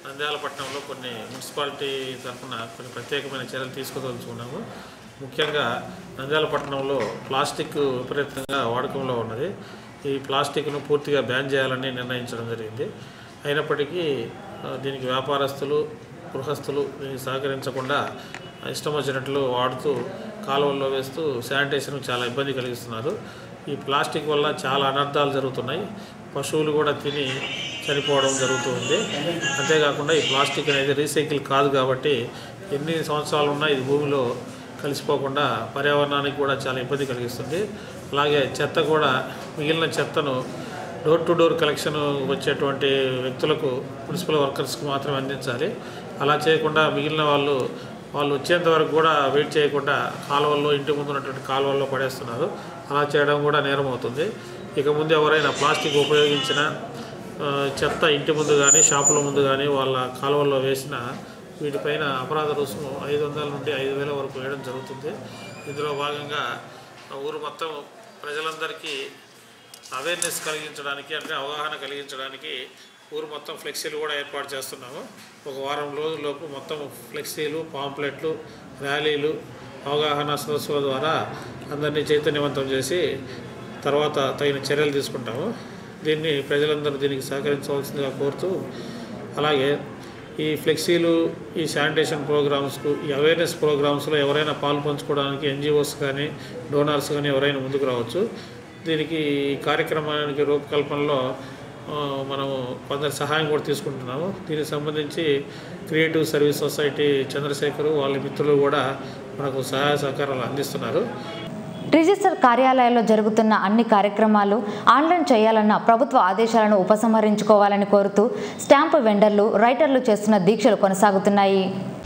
నంద్యాల పట్టణంలో కొన్ని మున్సిపాలిటీ తరఫున కొన్ని ప్రత్యేకమైన చర్యలు తీసుకోదలుచుకున్నాము ముఖ్యంగా నంద్యాల పట్టణంలో ప్లాస్టిక్ విపరీతంగా వాడకంలో ఉన్నది ఈ ప్లాస్టిక్ను పూర్తిగా బ్యాన్ చేయాలని నిర్ణయించడం జరిగింది అయినప్పటికీ ఆ, దీనికి వ్యాపారస్తులు గృహస్థులు దీనికి సహకరించకుండా ఇష్టం వచ్చినట్లు వాడుతూ కాలువల్లో వేస్తూ శానిటేషన్ చాలా ఇబ్బంది కలిగిస్తున్నారు ఈ ప్లాస్టిక్ వల్ల చాలా అనర్థాలు జరుగుతున్నాయి పశువులు కూడా తిని చనిపోవడం జరుగుతుంది అంతేకాకుండా ఈ ప్లాస్టిక్ అనేది రీసైకిల్ కాదు కాబట్టి ఎన్ని సంవత్సరాలు ఉన్నా ఇది భూమిలో కలిసిపోకుండా పర్యావరణానికి కూడా చాలా ఇబ్బంది కలిగిస్తుంది అలాగే చెత్త కూడా మిగిలిన చెత్తను డోర్ టు డోర్ కలెక్షన్ వచ్చేటువంటి వ్యక్తులకు మున్సిపల్ వర్కర్స్కి మాత్రమే అందించాలి అలా చేయకుండా మిగిలిన వాళ్ళు వాళ్ళు వచ్చేంత వరకు కూడా వెయిట్ చేయకుండా కాలువల్లో ఇంటి ముందు ఉన్నటువంటి కాలువల్లో పడేస్తున్నారు అలా చేయడం కూడా నేరం అవుతుంది ఇక ముందు ఎవరైనా ప్లాస్టిక్ ఉపయోగించిన ఆ, చెత్త ఇంటి ముందు కానీ షాపుల ముందు కానీ వాళ్ళ కాలువల్లో వేసిన వీటిపైన అపరాధ రుసుము ఐదు వందల నుండి ఐదు వేల వరకు వేయడం జరుగుతుంది ఇందులో భాగంగా ఆ ఊరు మొత్తం ప్రజలందరికీ అవేర్నెస్ కలిగించడానికి అంటే అవగాహన కలిగించడానికి ఊరు మొత్తం ఫ్లెక్సీలు కూడా ఏర్పాటు చేస్తున్నాము ఒక వారం రోజుల్లోపు మొత్తం ఫ్లెక్సీలు పాంప్లెట్లు ర్యాలీలు అవగాహన సదస్సుల ద్వారా అందరినీ చైతన్యవంతం చేసి తర్వాత తగిన చర్యలు తీసుకుంటాము దీన్ని ప్రజలందరూ దీనికి సహకరించవలసిందిగా కోరుతూ అలాగే ఈ ఫ్లెక్సీలు ఈ శానిటేషన్ ప్రోగ్రామ్స్కు ఈ అవేర్నెస్ ప్రోగ్రామ్స్లో ఎవరైనా పాలు పంచుకోవడానికి ఎన్జిఓస్ కానీ డోనార్స్ కానీ ఎవరైనా ముందుకు రావచ్చు దీనికి ఈ కార్యక్రమానికి రూపకల్పనలో ఆ, మనము కొందరు సహాయం కూడా తీసుకుంటున్నాము దీనికి సంబంధించి క్రియేటివ్ సర్వీస్ సొసైటీ చంద్రశేఖర్ వాళ్ళ మిత్రులు కూడా మనకు సహాయ సహకారాలు అందిస్తున్నారు రిజిస్టర్ కార్యాలయాల్లో జరుగుతున్న అన్ని కార్యక్రమాలు ఆన్లైన్ చేయాలన్న ప్రభుత్వ ఆదేశాలను ఉపసంహరించుకోవాలని కోరుతూ స్టాంపు వెండర్లు రైటర్లు చేస్తున్న దీక్షలు కొనసాగుతున్నాయి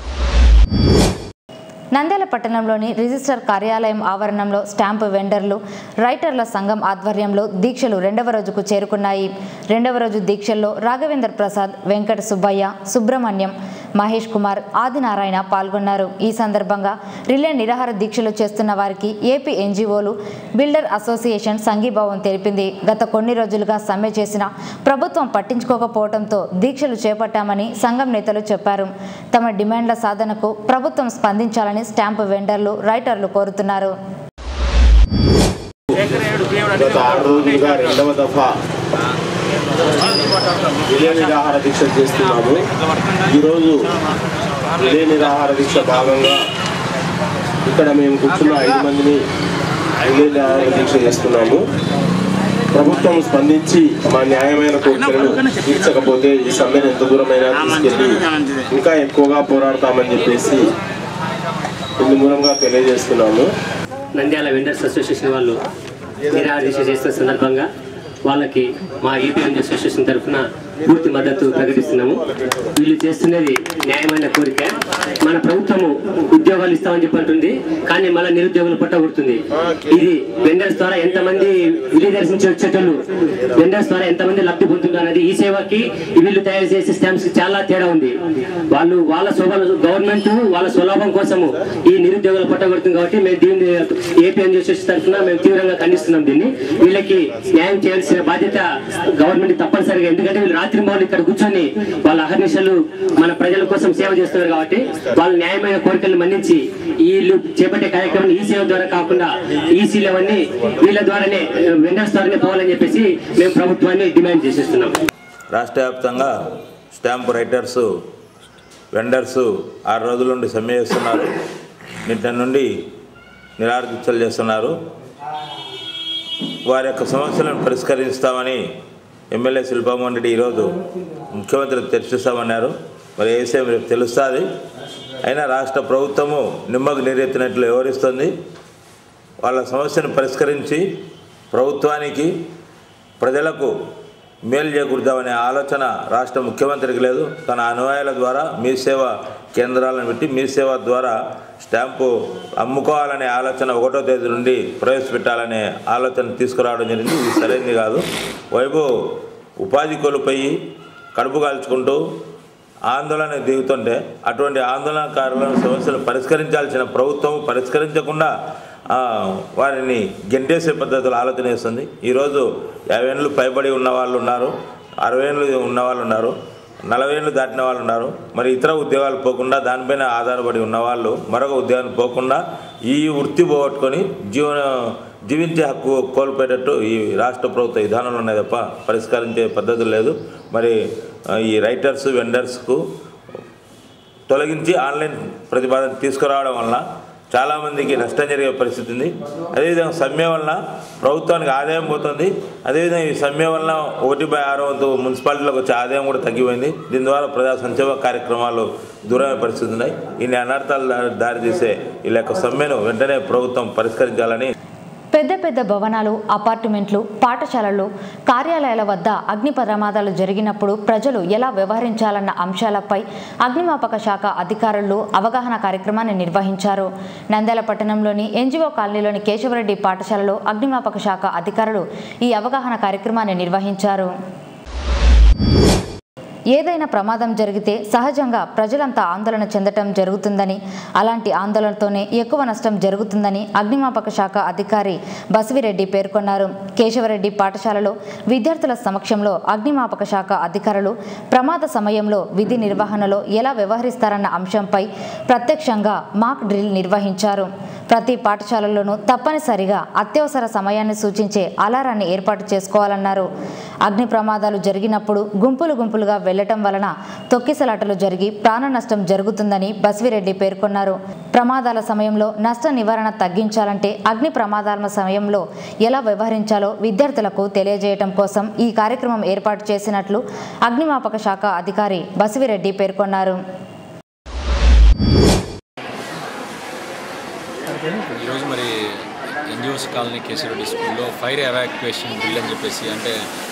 నంద్యాల పట్టణంలోని రిజిస్టర్ కార్యాలయం ఆవరణంలో స్టాంపు వెండర్లు రైటర్ల సంఘం ఆధ్వర్యంలో దీక్షలు రెండవ రోజుకు చేరుకున్నాయి రెండవ రోజు దీక్షల్లో రాఘవేందర్ ప్రసాద్ వెంకట సుబ్బయ్య సుబ్రహ్మణ్యం మహేష్ కుమార్ ఆదినారాయణ పాల్గొన్నారు ఈ సందర్భంగా రిలే నిరాహార దీక్షలు చేస్తున్న వారికి ఏపీ ఎన్జిఓలు బిల్డర్ అసోసియేషన్ సంఘీభావం తెలిపింది గత కొన్ని రోజులుగా సమ్మె చేసిన ప్రభుత్వం పట్టించుకోకపోవడంతో దీక్షలు చేపట్టామని సంఘం నేతలు చెప్పారు తమ డిమాండ్ల సాధనకు ప్రభుత్వం స్పందించాలని స్టాంపు వెండర్లు రైటర్లు కోరుతున్నారు గత ఆరు రోజులుగా రెండవ దఫా విలే నిరాహార దీక్ష చేస్తున్నాము ఈరోజు విలే నిరాహార దీక్ష భాగంగా ఇక్కడ మేము కూర్చున్న ఐదు మందిని విలే నిరాహార దీక్ష చేస్తున్నాము ప్రభుత్వం స్పందించి మా న్యాయమైన కోరికలను తీర్చకపోతే ఈ సమ్మెను ఎంత దూరమైనా తీసుకెళ్ళి ఇంకా ఎక్కువగా పోరాడతామని చెప్పేసి ఇందు మూలంగా తెలియజేస్తున్నాము నంద్యాల వెండర్స్ అసోసియేషన్ వాళ్ళు నిరాహార దీక్ష చేస్తున్న సందర్భంగా వాళ్ళకి మా ఏపీ వెండర్స్ అసోసియేషన్ తరఫున పూర్తి మద్దతు ప్రకటిస్తున్నాము వీళ్ళు చేస్తున్నది న్యాయమైన కోరిక మన ప్రభుత్వము ఉద్యోగాలు ఇస్తామని చెప్పి అంటుంది కానీ మళ్ళీ నిరుద్యోగులు పట్టగొడుతుంది ఇది వెండర్స్ ద్వారా ఎంతమంది విలేజర్స్ నుంచి వచ్చేటోళ్ళు వెండర్స్ ద్వారా ఎంతమంది లబ్ధి పొందుతున్నారు అనేది ఈ సేవకి వీళ్ళు తయారు చేసే స్టాంప్స్ చాలా తేడా ఉంది వాళ్ళు వాళ్ళ శోభ గవర్నమెంట్ వాళ్ళ స్వలాభం కోసము ఈ నిరుద్యోగులు పట్టగొడుతుంది కాబట్టి మేము దీన్ని ఏపీ అసోసియేషన్ తరఫున మేము తీవ్రంగా ఖండిస్తున్నాం దీన్ని వీళ్ళకి న్యాయం చేయాల్సిన బాధ్యత గవర్నమెంట్ తప్పనిసరిగా ఎందుకంటే వీళ్ళు రాత్రి మౌలు ఇక్కడ కూర్చొని వాళ్ళ అహర్నిశలు మన ప్రజల కోసం సేవ చేస్తున్నారు కాబట్టి వాళ్ళ న్యాయమైన కోరికలను మన్నించి వీళ్ళు చేపట్టే కార్యక్రమం ఈ సేవ ద్వారా కాకుండా ఈసీలు అవన్నీ వీళ్ళ ద్వారానే వెండర్స్ ద్వారానే పోవాలని చెప్పేసి మేము ప్రభుత్వాన్ని డిమాండ్ చేసేస్తున్నాం రాష్ట్ర వ్యాప్తంగా స్టాంప్ రైటర్స్ వెండర్స్ ఆరు రోజుల నుండి సమ్మె చేస్తున్నారు నిన్న నుండి నిరాదీక్షలు చేస్తున్నారు వారి యొక్క సమస్యలను పరిష్కరిస్తామని ఎమ్మెల్యే శిల్పామోహన్ రెడ్డి ఈరోజు ముఖ్యమంత్రికి చర్చిస్తామన్నారు మరి ఏ విషయం రేపు తెలుస్తుంది అయినా రాష్ట్ర ప్రభుత్వము నిమ్మకు నీరెత్తినట్లు వివరిస్తుంది వాళ్ళ సమస్యను పరిష్కరించి ప్రభుత్వానికి ప్రజలకు మేలు చేకూరుదామనే ఆలోచన రాష్ట్ర ముఖ్యమంత్రికి లేదు తన అనుయాయుల ద్వారా మీ సేవ కేంద్రాలను పెట్టి మీ సేవ ద్వారా స్టాంపు అమ్ముకోవాలనే ఆలోచన ఒకటో తేదీ నుండి ప్రవేశపెట్టాలనే ఆలోచన తీసుకురావడం జరిగింది ఇది సరైనది కాదు వైపు ఉపాధి కోల్పోయి కడుపు కాల్చుకుంటూ ఆందోళన దిగుతుంటే అటువంటి ఆందోళనకారులను సమస్యలు పరిష్కరించాల్సిన ప్రభుత్వం పరిష్కరించకుండా ఆ, వారిని గెంటేసే పద్ధతిలో ఆలోచన చేస్తుంది ఈరోజు యాభై ఏళ్ళు పైబడి ఉన్న వాళ్ళు ఉన్నారు అరవై ఏళ్ళు ఉన్న వాళ్ళు ఉన్నారు నలభై ఏళ్ళు దాటిన వాళ్ళు ఉన్నారు మరి ఇతర ఉద్యోగాలు పోకుండా దానిపైన ఆధారపడి ఉన్న వాళ్ళు మరొక ఉద్యోగాన్ని పోకుండా ఈ వృత్తి పోగొట్టుకొని జీవన జీవించే హక్కు కోల్పోయేటట్టు ఈ రాష్ట్ర ప్రభుత్వ విధానంలో ఉన్నాయి తప్ప పరిష్కరించే పద్ధతులు లేదు మరి ఆ, ఈ రైటర్స్ వెండర్స్కు తొలగించి ఆన్లైన్ ప్రతిపాదన తీసుకురావడం వలన చాలామందికి నష్టం జరిగే పరిస్థితి ఉంది అదేవిధంగా సమ్మె వలన ప్రభుత్వానికి ఆదాయం పోతుంది అదేవిధంగా ఈ సమ్మె వలన ఒకటి బై ఆరు వంతు మున్సిపాలిటీలకు వచ్చే ఆదాయం కూడా తగ్గిపోయింది దీని ద్వారా ప్రజా సంక్షేమ కార్యక్రమాలు దూరమే పరిస్థితి ఉన్నాయి ఇన్ని అనర్థాలు దా- దారితీసే ఈ యొక్క సమ్మెను వెంటనే ప్రభుత్వం పరిష్కరించాలని పెద్ద పెద్ద భవనాలు అపార్ట్మెంట్లు పాఠశాలలు కార్యాలయాల వద్ద అగ్ని ప్రమాదాలు జరిగినప్పుడు ప్రజలు ఎలా వ్యవహరించాలన్న అంశాలపై అగ్నిమాపక శాఖ అధికారులు అవగాహన కార్యక్రమాన్ని నిర్వహించారు నంద్యాల పట్టణంలోని ఎన్జిఓ కాలనీలోని కేశవరెడ్డి పాఠశాలలో అగ్నిమాపక శాఖ అధికారులు ఈ అవగాహన కార్యక్రమాన్ని నిర్వహించారు ఏదైనా ప్రమాదం జరిగితే సహజంగా ప్రజలంతా ఆందోళన చెందటం జరుగుతుందని అలాంటి ఆందోళనతోనే ఎక్కువ నష్టం జరుగుతుందని అగ్నిమాపక శాఖ అధికారి బసివిరెడ్డి పేర్కొన్నారు కేశవరెడ్డి పాఠశాలలో విద్యార్థుల సమక్షంలో అగ్నిమాపక శాఖ అధికారులు ప్రమాద సమయంలో విధి నిర్వహణలో ఎలా వ్యవహరిస్తారన్న అంశంపై ప్రత్యక్షంగా మాక్ డ్రిల్ నిర్వహించారు ప్రతి పాఠశాలలోనూ తప్పనిసరిగా అత్యవసర సమయాన్ని సూచించే అలారాన్ని ఏర్పాటు చేసుకోవాలన్నారు అగ్ని ప్రమాదాలు జరిగినప్పుడు గుంపులు గుంపులుగా వెళ్లటం వలన తొక్కిసలాటలు జరిగి ప్రాణ నష్టం జరుగుతుందని బస్విరెడ్డి పేర్కొన్నారు ప్రమాదాల సమయంలో నష్ట నివారణ తగ్గించాలంటే అగ్ని ప్రమాదాల సమయంలో ఎలా వ్యవహరించాలో విద్యార్థులకు తెలియజేయటం కోసం ఈ కార్యక్రమం ఏర్పాటు చేసినట్లు అగ్నిమాపక శాఖ అధికారి బసివిరెడ్డి పేర్కొన్నారు ఈరోజు మరి ఎన్జిఓస్ కాలనీ కేసీరెడ్డి స్కూల్లో ఫైర్ ఎవాక్యుయేషన్ బిల్ అని చెప్పేసి అంటే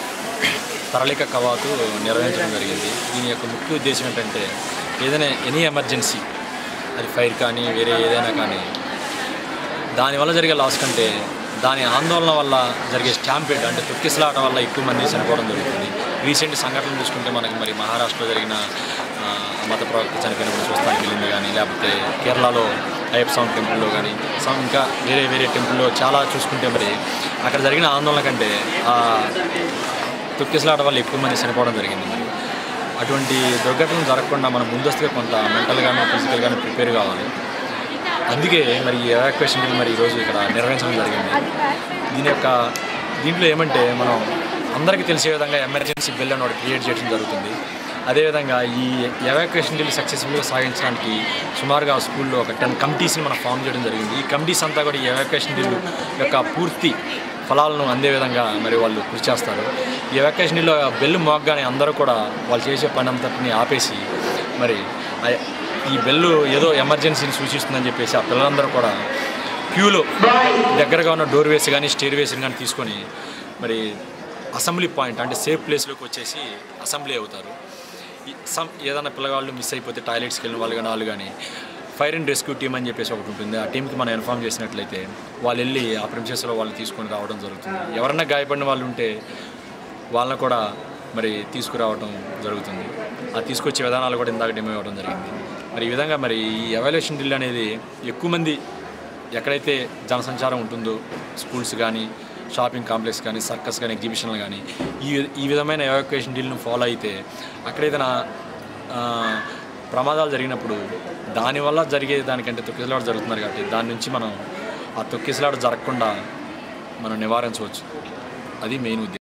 తరలిక కవాతు నిర్వహించడం జరిగింది దీని యొక్క ముఖ్య ఉద్దేశం ఏంటంటే ఏదైనా ఎనీ ఎమర్జెన్సీ అది ఫైర్ కానీ వేరే ఏదైనా కానీ దానివల్ల జరిగే లాస్ కంటే దాని ఆందోళన వల్ల జరిగే స్టాంపేడ్ అంటే తొక్కిసలాట వల్ల ఎక్కువ మంది చనిపోవడం జరుగుతుంది రీసెంట్ సంఘటనలు చూసుకుంటే మనకి మరి మహారాష్ట్రలో జరిగిన ఆ, మత ప్రవక్త చనిపోయినప్పుడు చూస్తానికి వెళ్ళింది కానీ లేకపోతే కేరళలో అయ్యప్ప స్వామి టెంపుల్లో కానీ some ఇంకా వేరే వేరే టెంపుల్లో చాలా చూసుకుంటే మరి అక్కడ జరిగిన ఆందోళన కంటే ఆ తొక్కిసలాట వల్ల ఎక్కువ మంది చనిపోవడం జరిగింది మరి అటువంటి దుర్ఘటనలు జరగకుండా మనం ముందస్తుగా కొంత మెంటల్గాను ఫిజికల్గాను ప్రిపేర్ కావాలి అందుకే మరి ఈ ఎవాక్యుయేషన్ బిల్ మరి ఈరోజు ఇక్కడ నిర్వహించడం జరిగింది దీని యొక్క దీంట్లో ఏమంటే మనం అందరికీ తెలిసే విధంగా ఎమర్జెన్సీ బిల్ అని ఒకటి క్రియేట్ చేయడం జరుగుతుంది అదేవిధంగా ఈ ఎవాక్యుయేషన్ బిల్ సక్సెస్ఫుల్గా సాగించడానికి సుమారుగా స్కూల్లో ఒక టెన్ కమిటీస్ని మనం ఫామ్ చేయడం జరిగింది ఈ కమిటీస్ అంతా కూడా ఈ ఎవాక్యుయేషన్ బిల్ యొక్క పూర్తి ఫలాలను అందే విధంగా మరి వాళ్ళు కృషి చేస్తారు ఈ ఎవాక్యుయేషన్ బిల్లో బెల్ మోగ్గానే అందరూ కూడా వాళ్ళు చేసే పని అంతటిని ఆపేసి మరి ఆ- ఈ బెల్లు ఏదో ఎమర్జెన్సీని సూచిస్తుందని చెప్పేసి ఆ పిల్లలందరూ కూడా క్యూలో దగ్గరగా ఉన్న డోర్ వేసి కానీ స్టేర్ వేసి కానీ తీసుకొని మరి అసెంబ్లీ పాయింట్ అంటే సేఫ్ ప్లేస్లోకి వచ్చేసి అసెంబ్లీ అవుతారు ఈ సమ్ ఏదైనా పిల్లగాళ్ళు మిస్ అయిపోతే టాయిలెట్స్కి వెళ్ళిన వాళ్ళు కానీ వాళ్ళు కానీ ఫైర్ అండ్ రెస్క్యూ టీమ్ అని చెప్పేసి ఒకటి ఉంటుంది ఆ టీంకి మనం ఇన్ఫామ్ చేసినట్లయితే వాళ్ళు వెళ్ళి ఆ ప్రిన్సెస్లో వాళ్ళు తీసుకొని రావడం జరుగుతుంది ఎవరన్నా గాయపడిన వాళ్ళు ఉంటే వాళ్ళని కూడా మరి తీసుకురావడం జరుగుతుంది ఆ తీసుకొచ్చే విధానాలు కూడా ఇందాక డెమో ఇవ్వడం జరిగింది మరి ఈ విధంగా మరి ఈ ఎవాల్యుయేషన్ డ్రిల్ అనేది ఎక్కువ మంది ఎక్కడైతే జనసంచారం ఉంటుందో స్కూల్స్ కానీ షాపింగ్ కాంప్లెక్స్ కానీ సర్కస్ కానీ ఎగ్జిబిషన్లు కానీ ఈ ఈ విధమైన ఎవాక్యుయేషన్ డ్రిల్ను ఫాలో అయితే అక్కడేదైనా ఆ, ప్రమాదాలు జరిగినప్పుడు దానివల్ల జరిగే దానికంటే తొక్కిసలాట జరుగుతున్నారు కాబట్టి దాని నుంచి మనం ఆ తొక్కిసలాట జరగకుండా మనం నివారించవచ్చు అది మెయిన్ ఉద్దేశం